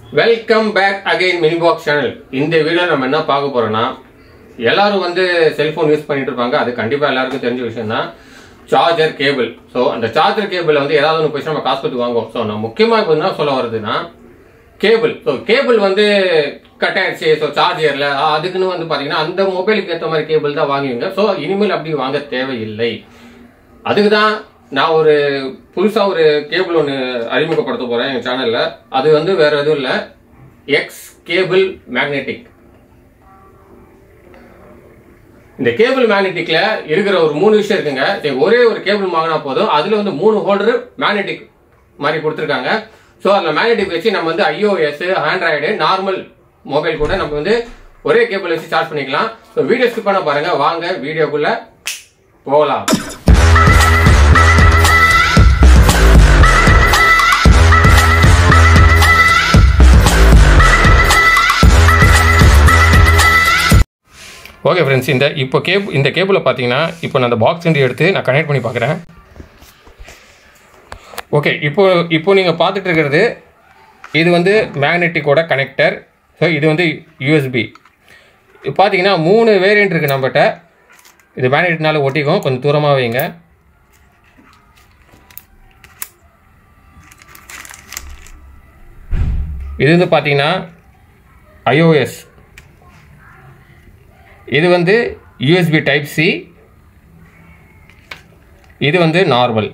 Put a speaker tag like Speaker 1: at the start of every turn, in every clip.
Speaker 1: welcome back again mini box channel இந்த video நம்ம என்ன பார்க்க போறோம்னா எல்லாரும் வந்து செல்போன் யூஸ் பண்ணிட்டு இருப்பாங்க அது கண்டிப்பா எல்லாருக்கும் தெரிஞ்ச விஷயம் தான் சார்ஜர் கேபிள் ஸோ அந்த சார்ஜர் கேபிள் வந்து ஏதாவது ஒன்று போய் நம்ம காசு கொடுத்து வாங்குவோம் ஸோ நான் முக்கியமாக இப்போ என்ன சொல்ல வருதுன்னா கேபிள் ஸோ கேபிள் வந்து கட் ஆயிடுச்சு ஸோ சார்ஜரில் அதுக்குன்னு வந்து பார்த்தீங்கன்னா அந்த மொபைலுக்கு ஏற்ற மாதிரி கேபிள் தான் வாங்குவீங்க ஸோ இனிமேல் அப்படி வாங்க தேவையில்லை அதுக்கு தான் நான் ஒரு புதுசாக ஒரு கேபிள் ஒன்று அறிமுகப்படுத்த போகிறேன் என் சேனலில் அது வந்து வேற எதுவும் இல்லை எக்ஸ் கேபிள் மேக்னெட்டிக் இந்த கேபிள் மேக்னெட்டிக்ல இருக்கிற ஒரு மூணு விஷயம் இருக்குங்க சரி, ஒரே ஒரு கேபிள் வாங்கினா போதும் அதுல வந்து மூணு ஹோல்டர் மேக்னெட்டிக் மாதிரி கொடுத்துருக்காங்க ஸோ அதில் மேக்னெட்டிக் வச்சு நம்ம வந்து ஐஓஎஸ் ஆண்ட்ராய்டு நார்மல் மொபைல் கூட நம்ம வந்து ஒரே கேபிள் வச்சு சார்ஜ் பண்ணிக்கலாம் ஸோ வீடியோ ஸ்கிப் பண்ண பாருங்க வாங்க வீடியோக்குள்ள போகலாம் ஓகே ஃப்ரெண்ட்ஸ் இந்த இப்போ கேப் இந்த கேபிளை பார்த்தீங்கன்னா இப்போ நான் அந்த பாக்ஸ் எடுத்து நான் கனெக்ட் பண்ணி பார்க்குறேன் ஓகே இப்போ இப்போ நீங்கள் பார்த்துட்டு இருக்கிறது இது வந்து மேக்னெட்டிக்கோட கனெக்டர் ஸோ இது வந்து யூஎஸ்பி பார்த்தீங்கன்னா மூணு வேரியன்ட் இருக்குது நம்மகிட்ட இது மேக்னெட்னால ஒட்டிக்கும் கொஞ்சம் தூரமாக வைங்க இது வந்து பார்த்தீங்கன்னா ஐஓஎஸ் இது வந்து யூஎஸ்பி டைப் சி இது வந்து நார்மல்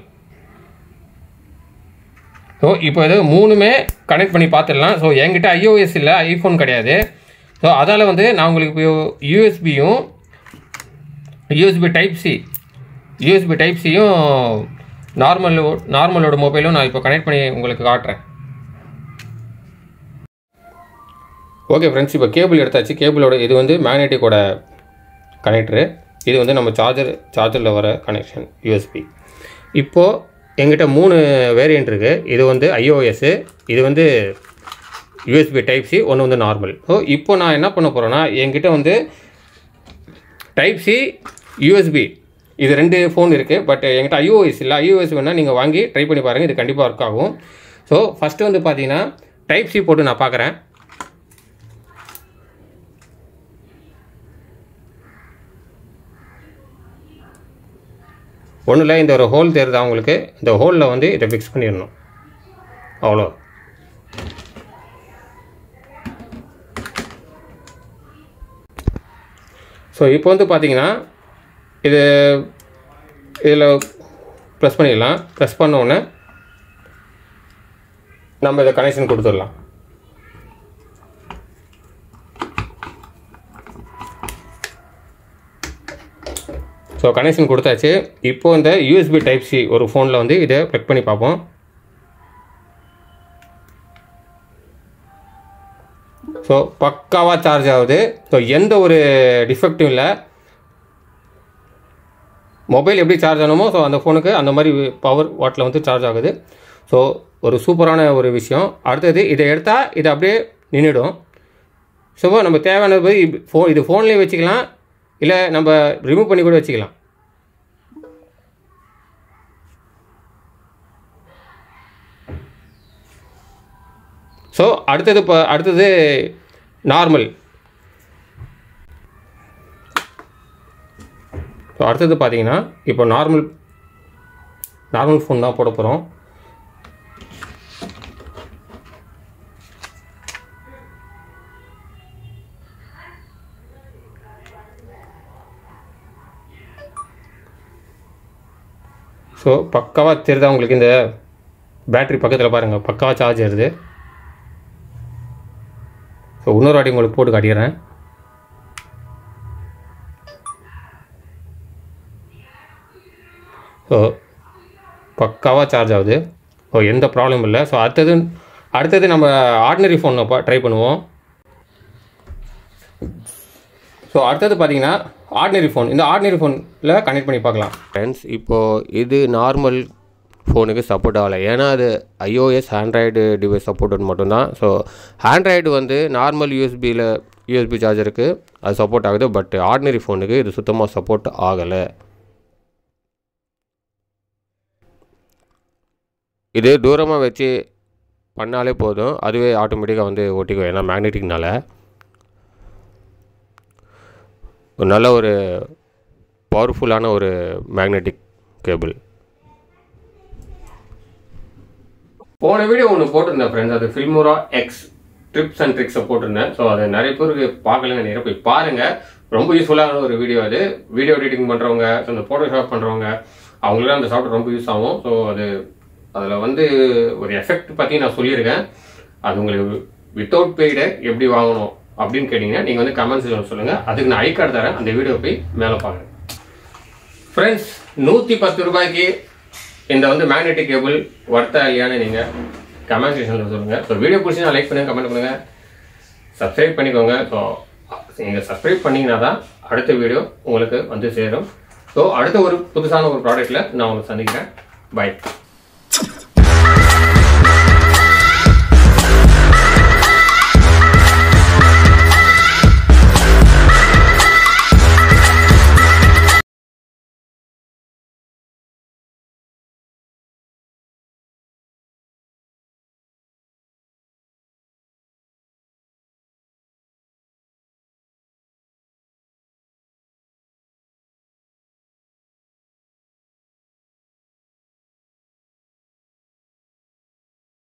Speaker 1: ஸோ இப்போ இது மூணுமே கனெக்ட் பண்ணி பார்த்துடலாம் ஸோ என்கிட்ட ஐஓஎஸ் இல்லை ஐஃபோன் கிடையாது ஸோ அதால் வந்து நான் உங்களுக்கு இப்போ யூஎஸ்பியும் USB type C USB type சியும் நார்மல் நார்மலோட மொபைலும் நான் இப்போ கனெக்ட் பண்ணி உங்களுக்கு காட்டுறேன் ஓகே ஃப்ரெண்ட்ஸ் இப்போ கேபிள் எடுத்தாச்சு கேபிளோட இது வந்து மேக்னெட்டிக்கோட கனெக்டரு இது வந்து நம்ம சார்ஜர் சார்ஜரில் வர கனெக்ஷன் யூஎஸ்பி இப்போது எங்கிட்ட மூணு வேரியன்ட் இருக்குது இது வந்து ஐஓஎஸ்ஸு இது வந்து யூஎஸ்பி டைப் சி ஒன்று வந்து நார்மல் ஸோ இப்போ நான் என்ன பண்ண போகிறேன்னா என்கிட்ட வந்து டைப் சி யூஎஸ்பி இது ரெண்டு ஃபோன் இருக்குது பட் என்கிட்ட ஐஓஎஸ் இல்லை ஐஓஎஸ் வேணால் நீங்கள் வாங்கி ட்ரை பண்ணி பாருங்கள் இது கண்டிப்பாக ஒர்க் ஆகும் ஸோ ஃபஸ்ட்டு வந்து பார்த்தீங்கன்னா டைப் சி போட்டு நான் பார்க்குறேன் ஒன்றும் இல்லை இந்த ஒரு ஹோல் தெரியுது அவங்களுக்கு இந்த ஹோலில் வந்து இதை ஃபிக்ஸ் பண்ணிடணும் அவ்வளோ ஸோ இப்போ வந்து பார்த்தீங்கன்னா இது இதில் ப்ரெஸ் பண்ணிடலாம் ப்ரெஸ் பண்ண உடனே நம்ம இதை கனெக்ஷன் கொடுத்துடலாம் ஸோ கனெக்ஷன் கொடுத்தாச்சு இப்போ இந்த யூஎஸ்பி டைப் சி ஒரு ஃபோனில் வந்து இதை ப்ளக் பண்ணி பார்ப்போம் ஸோ பக்காவாக சார்ஜ் ஆகுது ஸோ எந்த ஒரு டிஃபெக்டும் இல்லை மொபைல் எப்படி சார்ஜ் ஆகணுமோ ஸோ அந்த ஃபோனுக்கு அந்த மாதிரி பவர் வாட்டில் வந்து சார்ஜ் ஆகுது ஸோ ஒரு சூப்பரான ஒரு விஷயம் அடுத்தது இதை எடுத்தால் இது அப்படியே நின்றுடும் ஸோ நம்ம தேவையான போய் ஃபோ இது ஃபோன்லேயும் வச்சுக்கலாம் இல்லை நம்ம ரிமூவ் பண்ணி கூட வச்சுக்கலாம் ஸோ அடுத்தது இப்போ அடுத்தது நார்மல் ஸோ அடுத்தது பார்த்தீங்கன்னா இப்போ நார்மல் நார்மல் ஃபோன் தான் போட போகிறோம் ஸோ பக்காவாக தெரியுதா உங்களுக்கு இந்த பேட்ரி பக்கத்தில் பாருங்கள் பக்காவாக சார்ஜ் ஏறுது ஸோ இன்னொரு வாட்டி உங்களுக்கு போட்டு காட்டிடுறேன் ஸோ பக்காவாக சார்ஜ் ஆகுது ஸோ எந்த ப்ராப்ளம் இல்லை ஸோ அடுத்தது அடுத்தது நம்ம ஆர்டினரி ஃபோன் ட்ரை பண்ணுவோம் ஸோ அடுத்தது பார்த்தீங்கன்னா ஆர்டினரி ஃபோன் இந்த ஆர்டினரி ஃபோனில் கனெக்ட் பண்ணி பார்க்கலாம் ஃப்ரெண்ட்ஸ் இப்போது இது நார்மல் ஃபோனுக்கு சப்போர்ட் ஆகலை ஏன்னா அது ஐஓஎஸ் ஆண்ட்ராய்டு டிவைஸ் சப்போர்ட் மட்டும்தான் ஸோ ஆண்ட்ராய்டு வந்து நார்மல் யூஎஸ்பியில் யூஎஸ்பி சார்ஜருக்கு அது சப்போர்ட் ஆகுது பட் ஆர்டினரி ஃபோனுக்கு இது சுத்தமாக சப்போர்ட் ஆகலை இது தூரமாக வச்சு பண்ணாலே போதும் அதுவே ஆட்டோமேட்டிக்காக வந்து ஒட்டிக்கும் ஏன்னா மேக்னெட்டிக்னால ஒரு நல்ல ஒரு பவர்ஃபுல்லான ஒரு மேக்னெட்டிக் கேபிள் போன வீடியோ ஒன்று போட்டிருந்தேன் ஃப்ரெண்ட்ஸ் அது ஃபில்மோரா எக்ஸ் ட்ரிப்ஸ் அண்ட் ட்ரிக்ஸை போட்டிருந்தேன் ஸோ அது நிறைய பேருக்கு பார்க்கலங்க நிறைய போய் பாருங்க ரொம்ப யூஸ்ஃபுல்லான ஒரு வீடியோ அது வீடியோ எடிட்டிங் பண்ணுறவங்க ஸோ இந்த ஃபோட்டோஷாப் பண்ணுறவங்க அவங்களுக்கு அந்த சாஃப்ட்வேர் ரொம்ப யூஸ் ஆகும் ஸோ அது அதில் வந்து ஒரு எஃபெக்ட் பற்றி நான் சொல்லியிருக்கேன் அது உங்களுக்கு வித்தவுட் பெய்டு எப்படி வாங்கணும் அப்படின்னு கேட்டிங்கன்னா நீங்கள் வந்து கமெண்ட்ஸில் சொல்லுங்கள் அதுக்கு நான் ஐ கார்டு தரேன் அந்த வீடியோ போய் மேலே பாருங்க ஃப்ரெண்ட்ஸ் நூற்றி பத்து ரூபாய்க்கு இந்த வந்து மேக்னெட்டிக் கேபிள் ஒர்த்தா இல்லையான்னு நீங்கள் கமெண்ட் செக்ஷனில் சொல்லுங்கள் ஸோ வீடியோ பிடிச்சி லைக் பண்ணுங்கள் கமெண்ட் பண்ணுங்கள் சப்ஸ்கிரைப் பண்ணிக்கோங்க ஸோ நீங்கள் சப்ஸ்கிரைப் பண்ணிங்கன்னா தான் அடுத்த வீடியோ உங்களுக்கு வந்து சேரும் ஸோ அடுத்த ஒரு புதுசான ஒரு ப்ராடக்ட்டில் நான் உங்களுக்கு சந்திக்கிறேன் பை